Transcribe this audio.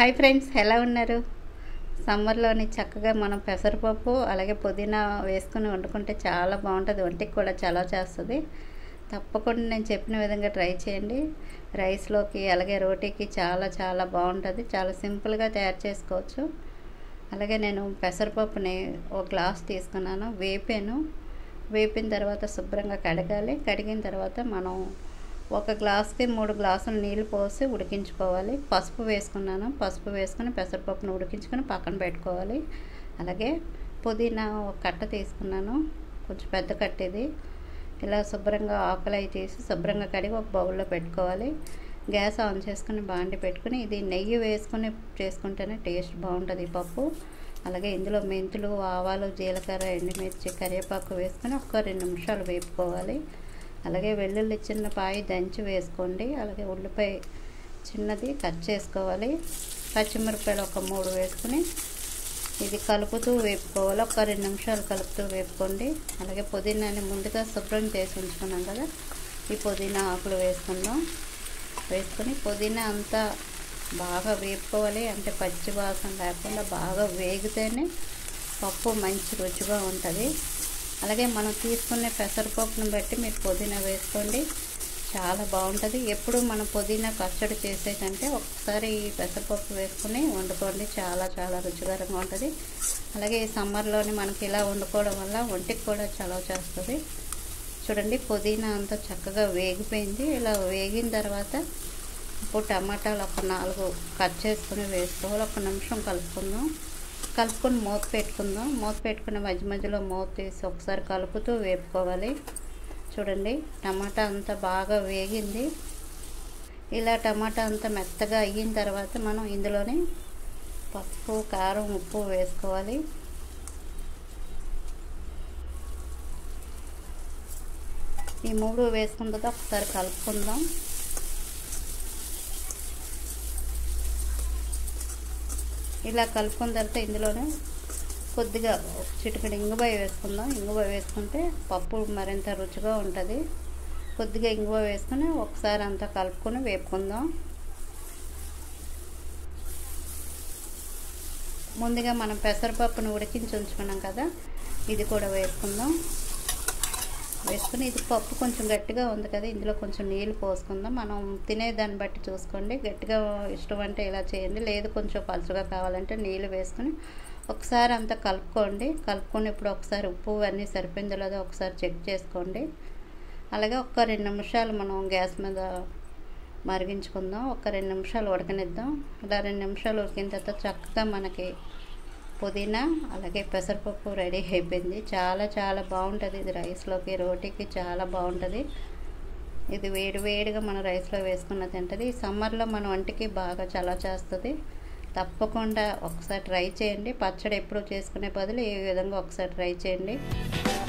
hi friends ఎలా ఉన్నారు సమ్మర్లోని చక్కగా మనం పెసరపప్పు అలాగే పుదీనా వేసుకుని వండుకుంటే చాలా బాగుంటుంది ఒంటికి కూడా చాలా చేస్తుంది తప్పకుండా నేను చెప్పిన విధంగా ట్రై చేయండి రైస్లోకి అలాగే రోటీకి చాలా చాలా బాగుంటుంది చాలా సింపుల్గా తయారు చేసుకోవచ్చు అలాగే నేను పెసరపప్పుని ఒక గ్లాస్ తీసుకున్నాను వేపాను వేపిన తర్వాత శుభ్రంగా కడగాలి కడిగిన తర్వాత మనం ఒక గ్లాస్కి మూడు గ్లాసులు నీళ్ళు పోసి ఉడికించుకోవాలి పసుపు వేసుకున్నాను పసుపు వేసుకుని పెసరపప్పును ఉడికించుకొని పక్కన పెట్టుకోవాలి అలాగే పుదీనా ఒక కట్ట తీసుకున్నాను కొంచెం పెద్ద కట్ట ఇది ఇలా శుభ్రంగా ఆకులు అవి తీసి శుభ్రంగా కడిగి ఒక బౌల్లో పెట్టుకోవాలి గ్యాస్ ఆన్ చేసుకుని బాండి పెట్టుకుని ఇది నెయ్యి వేసుకుని చేసుకుంటేనే టేస్ట్ బాగుంటుంది ఈ పప్పు అలాగే ఇందులో మెంతులు ఆవాలు జీలకర్ర ఎండుమిర్చి కరివేపాకు వేసుకొని ఒక రెండు నిమిషాలు వేపుకోవాలి అలాగే వెల్లుల్లి చిన్న పాయి దంచి వేసుకోండి అలాగే ఉల్లిపాయ చిన్నది కట్ చేసుకోవాలి పచ్చిమిరపకాయలు ఒక మూడు వేసుకుని ఇది కలుపుతూ వేపుకోవాలి ఒక రెండు నిమిషాలు కలుపుతూ వేపుకోండి అలాగే పుదీనాని ముందుగా శుభ్రం చేసి ఉంచుకున్నాం కదా ఈ పుదీనా ఆకులు వేసుకుందాం వేసుకొని పుదీనా అంతా బాగా వేపుకోవాలి అంటే పచ్చి వాసన లేకుండా బాగా వేగితేనే పప్పు మంచి రుచిగా ఉంటుంది అలాగే మనం తీసుకునే పెసరపప్పును బట్టి మీరు పుదీనా వేసుకోండి చాలా బాగుంటుంది ఎప్పుడు మనం పుదీనా పచ్చడి చేసే కంటే ఒకసారి ఈ పెసరపప్పు వేసుకుని వండుకోండి చాలా చాలా రుచికరంగా ఉంటుంది అలాగే ఈ సమ్మర్లోని మనకి ఇలా వండుకోవడం వల్ల ఒంటికి కూడా చలవ చేస్తుంది చూడండి పుదీనా అంతా చక్కగా వేగిపోయింది ఇలా వేగిన తర్వాత ఇప్పుడు టమాటాలు ఒక నాలుగు కట్ చేసుకుని వేసుకోవాలి ఒక నిమిషం కలుపుకుందాం కలుపుకొని మూత పెట్టుకుందాం మూత పెట్టుకుని మధ్య మధ్యలో మూత తీసి ఒకసారి కలుపుతూ వేపుకోవాలి చూడండి టమాటా అంతా బాగా వేగింది ఇలా టమాటా అంతా మెత్తగా అయిన తర్వాత మనం ఇందులోనే పసుపు కారం ఉప్పు వేసుకోవాలి ఈ మూడు వేసుకున్న తర్వాత ఒకసారి కలుపుకుందాం ఇలా కలుపుకున్న తర్వాత ఇందులోనే కొద్దిగా చిటికడి ఇంగువ వేసుకుందాం ఇంగువ వేసుకుంటే పప్పు మరింత రుచిగా ఉంటుంది కొద్దిగా ఇంగువ వేసుకుని ఒకసారి అంతా కలుపుకొని వేపుకుందాం ముందుగా మనం పెసరపప్పును ఉడికించి ఉంచుకున్నాం కదా ఇది కూడా వేసుకుందాం వేసుకుని ఇది పప్పు కొంచెం గట్టిగా ఉంది కదా ఇందులో కొంచెం నీళ్ళు పోసుకుందాం మనం తినే దాన్ని బట్టి చూసుకోండి గట్టిగా ఇష్టం అంటే ఇలా చేయండి లేదు కొంచెం పలుచగా కావాలంటే నీళ్ళు వేసుకుని ఒకసారి అంతా కలుపుకోండి కలుపుకొని ఇప్పుడు ఒకసారి ఉప్పు అన్నీ సరిపోయిందో లేదో ఒకసారి చెక్ చేసుకోండి అలాగే ఒక రెండు నిమిషాలు మనం గ్యాస్ మీద మరిగించుకుందాం ఒక రెండు నిమిషాలు ఉడకనిద్దాం ఇలా రెండు నిమిషాలు ఉడికిన తర్వాత చక్కగా మనకి పుదీనా అలాగే పెసరపప్పు రెడీ అయిపోయింది చాలా చాలా బాగుంటుంది ఇది రైస్లోకి రోటీకి చాలా బాగుంటుంది ఇది వేడి వేడిగా మన రైస్లో వేసుకున్న తింటుంది ఈ సమ్మర్లో మన వంటికి బాగా చలవ చేస్తుంది తప్పకుండా ఒకసారి ట్రై చేయండి పచ్చడి ఎప్పుడు చేసుకునే బదులు ఈ విధంగా ఒకసారి ట్రై చేయండి